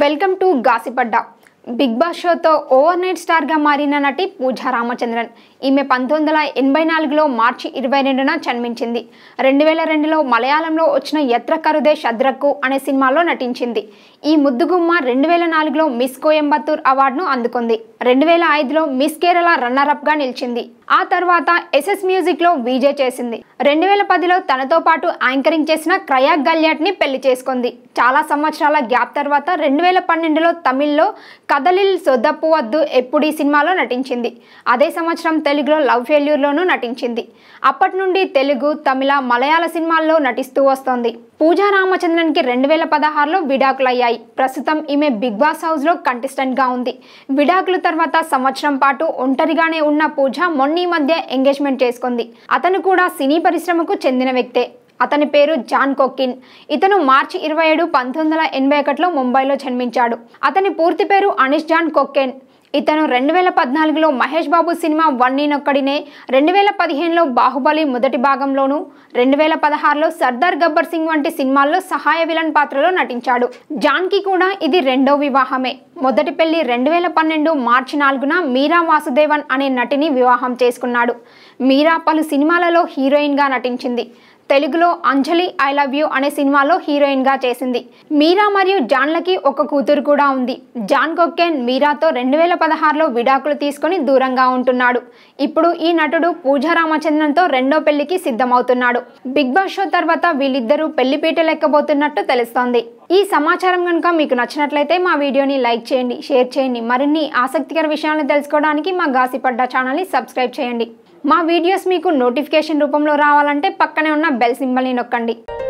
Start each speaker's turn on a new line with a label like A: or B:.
A: welcome to గాసిపడ్డ Bigg Boss షోతో over night స్టార్గా మారిన నటి పూజా రామచంద్రన్ ఈమె పంతొమ్మిది వందల ఎనభై నాలుగులో మార్చి ఇరవై రెండున జన్మించింది రెండు వేల రెండులో మలయాళంలో వచ్చిన ఎత్ర కరుదే శద్రకు అనే సినిమాలో నటించింది ఈ ముద్దుగుమ్మ రెండు వేల నాలుగులో మిస్ కోయంబత్తూర్ అవార్డును అందుకుంది రెండు వేల ఐదులో మిస్ కేరళ రన్నరప్గా నిలిచింది ఆ తర్వాత ఎస్ఎస్ మ్యూజిక్లో విజే చేసింది రెండు వేల పదిలో తనతో పాటు యాంకరింగ్ చేసిన క్రయాక్ గల్యాట్ని పెళ్లి చేసుకుంది చాలా సంవత్సరాల గ్యాప్ తర్వాత రెండు వేల పన్నెండులో తమిళ్లో కదలిల్ సొద్దప్పు వద్దు ఎప్పుడు ఈ సినిమాలో నటించింది అదే సంవత్సరం తెలుగులో లవ్ ఫెయిల్యూర్లోనూ నటించింది అప్పటి నుండి తెలుగు తమిళ మలయాళ సినిమాల్లో నటిస్తూ వస్తోంది పూజా రామచంద్రన్కి రెండు వేల పదహారులో విడాకులయ్యాయి ప్రస్తుతం ఈమె బిగ్ బాస్ హౌస్లో కంటెస్టెంట్గా ఉంది విడాకుల తర్వాత సంవత్సరం పాటు ఒంటరిగానే ఉన్న పూజ మొన్న ఈ మధ్య ఎంగేజ్మెంట్ చేసుకుంది అతను కూడా సినీ పరిశ్రమకు చెందిన వ్యక్తే అతని పేరు జాన్ కొక్కిన్ ఇతను మార్చి ఇరవై ఏడు పంతొమ్మిది వందల ఎనభై ఒకటిలో ముంబైలో జన్మించాడు అతని పూర్తి పేరు అనిష్ జాన్ కొక్కెన్ ఇతను రెండు వేల పద్నాలుగులో మహేష్ బాబు సినిమా వన్ నేనొక్కడినే రెండు వేల పదిహేనులో బాహుబలి మొదటి భాగంలోను రెండు వేల పదహారులో సర్దార్ గబ్బర్ సింగ్ వంటి సినిమాల్లో సహాయ విలన్ పాత్రలో నటించాడు జాన్కి కూడా ఇది రెండో వివాహమే మొదటి పెళ్లి రెండు వేల పన్నెండు మార్చి నాలుగున మీరా వాసుదేవన్ అనే నటిని వివాహం చేసుకున్నాడు మీరా పలు సినిమాలలో హీరోయిన్గా నటించింది తెలుగులో అంజలి ఐ లవ్ యూ అనే సినిమాలో హీరోయిన్గా చేసింది మీరా మరియు జాన్లకి ఒక కూతురు కూడా ఉంది జాన్ కొక్కెన్ మీరాతో రెండు వేల పదహారులో విడాకులు తీసుకుని దూరంగా ఉంటున్నాడు ఇప్పుడు ఈ నటుడు పూజా రామచంద్రన్తో రెండో పెళ్లికి సిద్ధమవుతున్నాడు బిగ్ బాస్ షో తర్వాత వీళ్ళిద్దరూ పెళ్లిపీట లెక్కబోతున్నట్టు తెలుస్తోంది ఈ సమాచారం కనుక మీకు నచ్చినట్లయితే మా వీడియోని లైక్ చేయండి షేర్ చేయండి మరిన్ని ఆసక్తికర విషయాలను తెలుసుకోవడానికి మా గాసిపడ్డ ఛానల్ని సబ్స్క్రైబ్ చేయండి మా వీడియోస్ మీకు నోటిఫికేషన్ రూపంలో రావాలంటే పక్కనే ఉన్న బెల్ సింబల్ని నొక్కండి